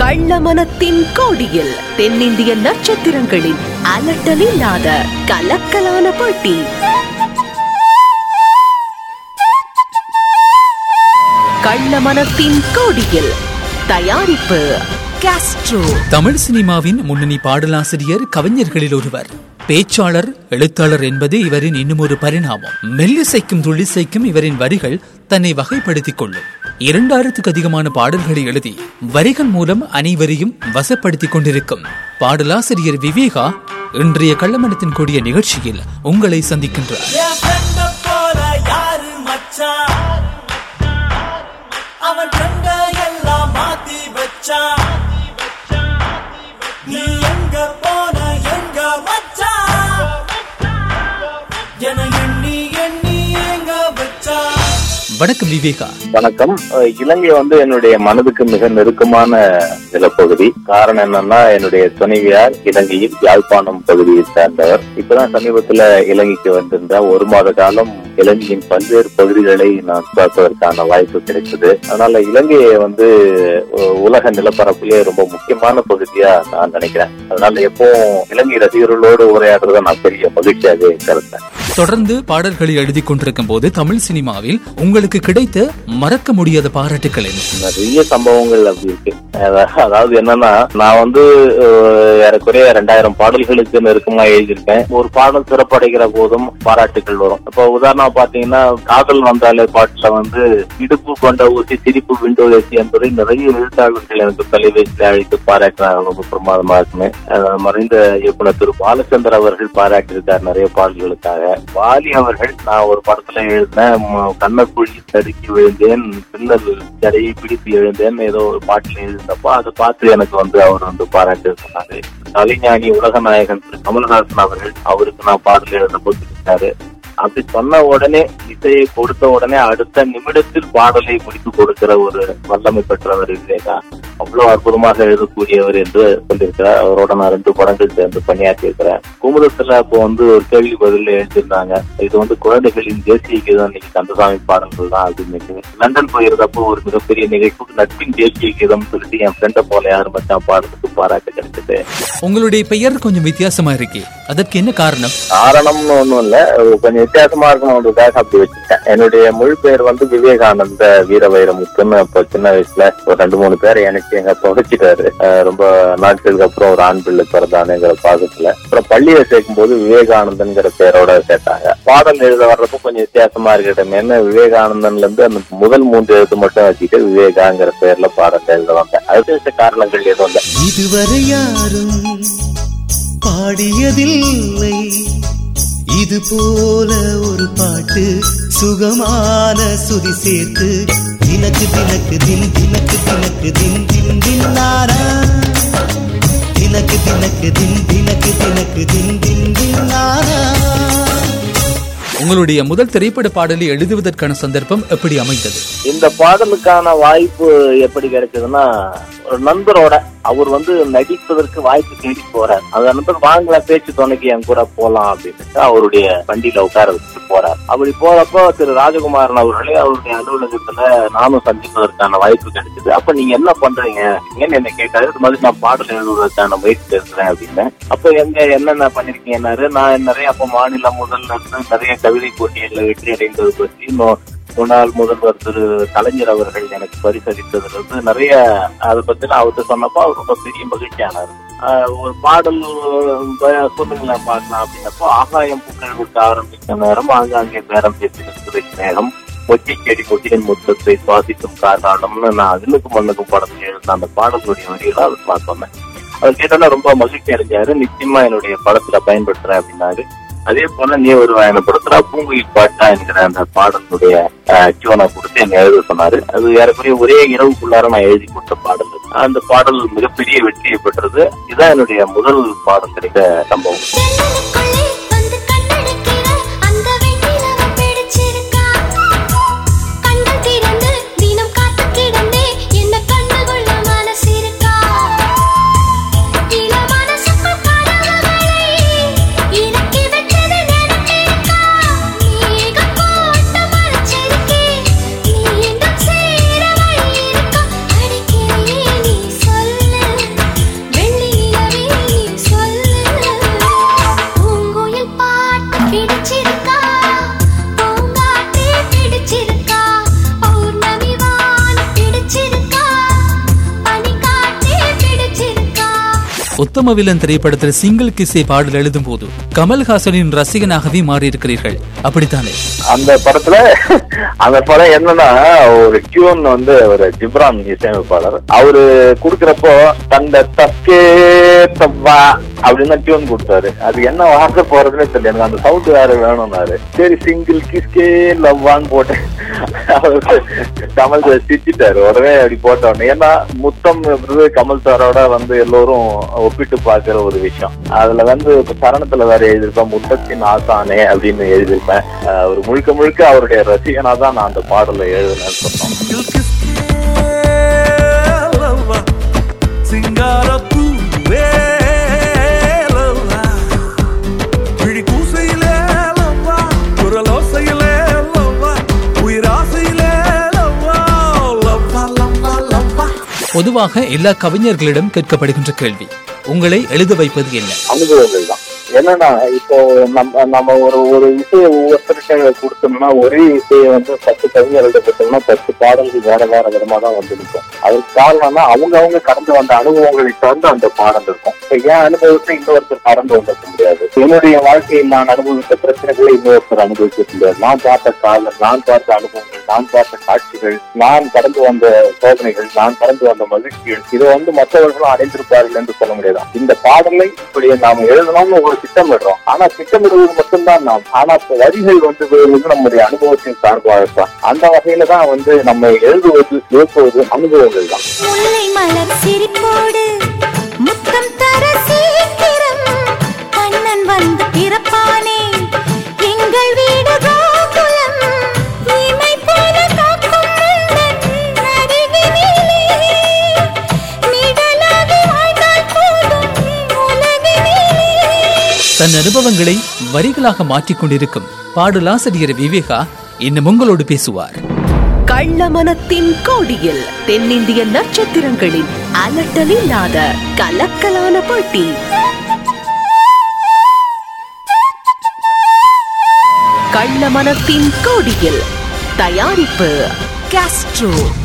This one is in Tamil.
கள்ளமனத்தின் கோடியில் தென்னிந்திய நட்சத்திரங்களின் அலட்டலில்லாத கலக்கலான போட்டி கள்ளமனத்தின் கோடியில் தயாரிப்பு காஸ்ட்ரோ தமிழ் சினிமாவின் முன்னணி பாடலாசிரியர் கவிஞர்களில் ஒருவர் பேச்சாளர் எழுத்தாளர் என்பது இவரின் இன்னுமொரு பரிணாமம் மெல்லிசைக்கும் துள்ளிசைக்கும் இவரின் வரிகள் தன்னை வகைப்படுத்திக் கொள்ளும் இரண்டாயிரத்துக்கு அதிகமான பாடல்களை எழுதி வரிகள் மூலம் அனைவரையும் வசப்படுத்திக் கொண்டிருக்கும் பாடலாசிரியர் விவேகா இன்றைய கள்ளமனத்தின் கூடிய நிகழ்ச்சியில் உங்களை சந்திக்கின்றார் என் friend அ போல யாரு மச்சான்? அவன் friend அ எல்லாம் மாத்தி வச்சான். நீ எங்க போன எங்க மச்சான்? என எண்ணி எண்ணி எங்க வச்சான் வணக்கம் விவேகா வணக்கம் அஹ் இலங்கை வந்து என்னுடைய மனதுக்கு மிக நெருக்கமான நிலப்பகுதி காரணம் என்னன்னா என்னுடைய துணைவியார் இலங்கையில் யாழ்ப்பாணம் பகுதியை சேர்ந்தவர் இப்பதான் சமீபத்துல இலங்கைக்கு வந்திருந்தா ஒரு மாத காலம் இலங்கையின் பல்வேறு பகுதிகளை நான் பார்ப்பதற்கான வாய்ப்பு கிடைத்தது அதனால இலங்கையை வந்து அஹ், உலக நிலப்பரப்பிலே ரொம்ப முக்கியமான பகுதியா நான் நினைக்கிறேன் அதனால எப்பவும் இலங்கை ரசிகர்களோடு உரையாடுறத நான் பெரிய மகிழ்ச்சியாக கருத்தேன் தொடர்ந்து பாடல்களை எழுதி கொண்டிருக்கும் போது தமிழ் சினிமாவில் உங்களுக்கு கிடைத்த மறக்க முடியாத பாராட்டுகள் என்ன நிறைய சம்பவங்கள் அப்படி இருக்கு அதா- அதாவது என்னன்னா நான் வந்து அஹ், ஏறக்குறைய ரெண்டாயிரம் பாடல்களுக்கு நெருக்கமா எழுதியிருக்கேன் ஒரு பாடல் சிறப்படைகிற போதும் பாராட்டுகள் வரும் இப்போ உதாரணமா பாத்தீங்கன்னா காதல் வந்தாலே பாட்டுல வந்து இடுப்பு கொண்ட ஊசி சிரிப்பு விண்டோ ஏசி என்பதை நிறைய எழுத்தாளர்கள் எனக்கு தொலைபேசியில் அழைத்து பாராட்டினாங்க ரொம்ப பிரமாதமா இருக்குன்னு அஹ், மறைந்த இயக்குனர் திரு பாலச்சந்தர் அவர்கள் பாராட்டியிருக்கார் நிறைய பாடல்களுக்காக வாலி அவர்கள் நான் ஒரு படத்துல எழுதினேன் ம- கண்ணக்குழி தடுக்கி விழுந்தேன் பின்னல் ஜடையை பிடித்து எழுந்தேன் ஏதோ ஒரு பாட்டில் எழுதினப்போ அதை பார்த்து எனக்கு வந்து அவர் வந்து பாராட்டு சொன்னாரு கலைஞானி உலக நாயகன் திரு கமல்ஹாசன் அவர்கள் அவருக்கு நான் பாடல் எழுத போட்டுருக்காரு அப்படி சொன்ன உடனே இசையை கொடுத்த உடனே அடுத்த நிமிடத்தில் பாடலை முடித்து கொடுக்கிற ஒரு வல்லமை பெற்றவர் விவேகா அவ்வளவு அற்புதமாக எழுதக்கூடியவர் என்று சொல்லியிருக்கிறார் அவரோட நான் ரெண்டு படங்கள் சேர்ந்து பணியாற்றி இருக்கிறேன் குமுதத்துல அப்போ வந்து ஒரு கேள்வி பதில் எழுதியிருந்தாங்க இது வந்து குழந்தைகளின் தேசிய கீதம் இன்னைக்கு கந்தசாமி பாடல்கள் தான் அப்படின்னு லண்டன் போயிருந்தப்போ ஒரு மிகப்பெரிய நிகழ்ச்சி நட்பின் தேசிய கீதம் சொல்லிட்டு என் ஃப்ரெண்டை போல யாரும் மச்சான் பாடுறதுக்கு பாராட்டு கிடைச்சது உங்களுடைய பெயர் கொஞ்சம் வித்தியாசமா இருக்கே அதற்கு என்ன காரணம் காரணம்னு ஒண்ணும் இல்ல அது கொஞ்சம் வித்தியாசமா இருக்கணுன்றதுக்காக அப்படி வச்சுட்டேன் என்னுடைய முழு பேர் வந்து விவேகானந்த வீரவைரமுத்துன்னு அப்போ சின்ன வயசுல ஒரு ரெண்டு மூணு பேரை எனக்கு எங்க அப்பா வச்சுட்டாரு அஹ் ரொம்ப நாட்களுக்கு அப்புறம் ஒரு ஆண் பிள்ளை பிறந்தானுங்கிற பாகத்துல அப்புறம் பள்ளியை சேர்க்கும் போது விவேகானந்தன்கிற பேரோட சேர்த்தாங்க பாடல் எழுத வர்றப்போ கொஞ்சம் வித்தியாசமா இருக்கட்டும் என்ன விவேகானந்தன்ல இருந்து அந்த முதல் மூன்று எழுத்து மட்டும் வச்சுட்டு விவேகாங்கிற பேர்ல பாடல் எழுத வந்தேன் அது காரணங்கள் எதுவும் இல்லை இதுவரை யாரும் பாடியதில்லை இது போல ஒரு பாட்டு சுகமான சுதி சேர்த்து தினக்கு தினக்கு தின் தினக்கு தினக்கு தின் தின் தின் நாரா தினக்கு தினக்கு தின் தினக்கு தினக்கு தின் தின் தின் நாரா உங்களுடைய முதல் திரைப்பட பாடலை எழுதுவதற்கான சந்தர்ப்பம் எப்படி அமைந்தது இந்த பாடலுக்கான வாய்ப்பு எப்படி கிடைச்சதுன்னா ஒரு நண்பரோட அவர் வந்து நடிப்பதற்கு வாய்ப்பு தேடி போறார் அந்த நண்பர் வாங்கல பேச்சு துணைக்கு என் கூட போலாம் அப்படின்னு அவருடைய வண்டியில உட்கார வச்சுட்டு போறார் அப்படி போறப்போ திரு ராஜகுமாரன் அவர்களே அவருடைய அலுவலகத்துல நானும் சந்திப்பதற்கான வாய்ப்பு கிடைச்சது அப்ப நீங்க என்ன பண்றீங்க ஏன்னு என்ன கேட்டாரு இது மாதிரி நான் பாடல் எழுதுவதற்கான முயற்சி இருக்கிறேன் அப்படின்னு அப்ப எங்க என்னென்ன பண்ணிருக்கீங்கன்னாரு நான் நிறைய அப்ப மாநில முதல்ல இருந்து நிறைய கவிதை போட்டிகள்ல வெற்றி அடைந்தது பற்றி இன்னும் முன்னாள் முதல்வர் திரு கலைஞர் அவர்கள் எனக்கு பரிசளித்ததுல இருந்து நிறைய அதை பத்தி நான் அவர்கிட்ட சொன்னப்போ அவர் ரொம்ப பெரிய மகிழ்ச்சியானார் ஆஹ் ஒரு பாடல் அஹ், சொல்லுங்களேன் பார்க்கலாம் அப்படின்னப்போ ஆகாயம் பூக்கள் விட்டு ஆரம்பித்த நேரம் ஆங்காங்கே பேரம் பேசி நிற்கிற நேரம் ஒட்டி செடி கொட்டியின் முத்தத்தை சுவாசிக்கும் காரணம்னு நான் அதுக்கு மண்ணுக்கும் படத்தில் எழுந்த அந்த பாடலுடைய வரிகளை அவர் நான் சொன்னேன் அவர் கேட்டோன்னா ரொம்ப மகிழ்ச்சி அடைஞ்சாரு நிச்சயமா என்னுடைய படத்துல பயன்படுத்துறேன் அப்படின்னாரு அதே போல நீ ஒரு பயணப்படுத்துறா பூங்குயில் பாட்டா என்கிற அந்த பாடலுடைய டியூனை கொடுத்து என்ன எழுத சொன்னாரு அது ஏறக்குறைய ஒரே இரவுக்குள்ளார நான் எழுதி கொடுத்த பாடல் அந்த பாடல் மிகப்பெரிய வெற்றியை பெற்றது இதுதான் என்னுடைய முதல் பாடல் கிடைத்த சம்பவம் ஜன்னலுக்குள்ளே வந்து கண்ணடிக்கிற அந்த வெண்ணிலவை பிடிச்சிருக்கா கண்கள் திறந்து தினம் காத்து கிடந்தே என்ன கண்ணுக்குள்ள மனசிருக்கா இள மனசுக்குள் கனவுகளை இறக்கி வச்சது நினைச்சிருக்கா மேகம் போட்டு மறைச்சிருக்கே மீண்டும் சேர வழி இருக்கா அடிக்கிறே நீ சொல்லு உத்தம வில்லன் திரைப்படத்தில் சிங்கிள் கிசை பாடல் எழுதும் போது கமல்ஹாசனின் ரசிகனாகவே மாறி இருக்கிறீர்கள் அப்படித்தானே அந்த படத்துல அந்த படம் என்னன்னா ஒரு டியூன் வந்து ஒரு ஜிப்ரான் இசையமைப்பாளர் அவரு குடுக்கறப்போ தந்த தக்கே தவ்வா அப்படின்னு டியூன் கொடுத்தாரு அது என்ன வார்த்தை போறதுன்னு தெரியல எனக்கு அந்த சவுண்ட் வேற வேணும்னாரு சரி சிங்கிள் கிஸ்கே லவ்வான்னு போட்டு அவரு கமல் சார் சிரிச்சிட்டாரு உடனே அப்படி போட்ட உடனே ஏன்னா முத்தம் என்பது கமல் சாரோட வந்து எல்லோரும் ஒப்பிட்டு பார்க்கிற ஒரு விஷயம் அதுல வந்து இப்ப சரணத்துல வேற எழுதியிருப்பேன் முத்தத்தின் ஆசானே அப்படின்னு எழுதியிருப்பேன் அஹ் ஒரு முழுக்க முழுக்க அவருடைய ரசிகனா தான் நான் அந்த பாடலை எழுதினேன்னு சொன்னோம் சிங்கார பூவே லவ்வா. விழி கூசையிலே லவ்வா. குரலோசையிலே லவ்வா. உயிராசையிலே லவ்வா. லவ்வா, லவ்வா, லவ்வா. பொதுவாக எல்லா கவிஞர்களிடம் கேட்கப்படுகின்ற கேள்வி உங்களை எழுத வைப்பது என்ன அனுபவங்கள் தான் என்னன்னா இப்போ நம்ம நம்ம ஒரு ஒரு இசையை ஒவ்வொருத்தருக்க கொடுத்தோம்னா ஒரே இசையை வந்து பத்து கவிஞர் எழுதப்பட்டோம்னா பத்து பாடல்கள் வேற வேற விதமா தான் வந்து நிற்கும் அதுக்கு காரணம்னா அவங்க அவங்க கடந்து வந்த அனுபவங்களை சார்ந்து அந்த பாடல் இருக்கும் இப்ப என் அனுபவத்தை இன்னொருத்தர் கடந்து வந்திருக்க முடியாது என்னுடைய வாழ்க்கையில் நான் அனுபவித்த பிரச்சனைகளை இன்னொருத்தர் அனுபவிக்க முடியாது நான் பார்த்த காலம் நான் பார்த்த அனுபவங்கள் நான் பார்த்த காட்சிகள் நான் கடந்து வந்த சோதனைகள் நான் கடந்து வந்த மகிழ்ச்சிகள் இதை வந்து மற்றவர்களும் அடைந்திருப்பார்கள் என்று சொல்ல முடியாது இந்த பாடலை இப்படி நாம எழுதணும்னு ஒரு திட்டமிடுறோம் ஆனா திட்டமிடுவது மட்டும்தான் நாம் ஆனா இப்ப வரிகள் வந்து வந்து நம்முடைய அனுபவத்தின் சார்பாக இருக்கலாம் அந்த வகையில தான் வந்து நம்ம எழுதுவது இயக்குவது அனுபவங்கள் தான் முல்லை மலர் சிரிப்போடு முத்தம் தர சீக்கிரம் கண்ணன் வந்து பிறப்பானே எங்கள் வீடு கோகுலம் இமை போல காக்கும் முந்தன் அருகினிலே நிழலாகி வாழ்ந்தால் போதும் உலகினிலே தன் அனுபவங்களை வரிகளாக மாற்றிக் கொண்டிருக்கும் பாடலாசிரியர் விவேகா இன்னும் உங்களோடு பேசுவார் கள்ளமனத்தின் கோடியில் தென்னிந்திய நட்சத்திரங்களின் அலட்டலில்லாத கலக்கலான போட்டி கள்ளமனத்தின் கோடியில் தயாரிப்பு காஸ்ட்ரோ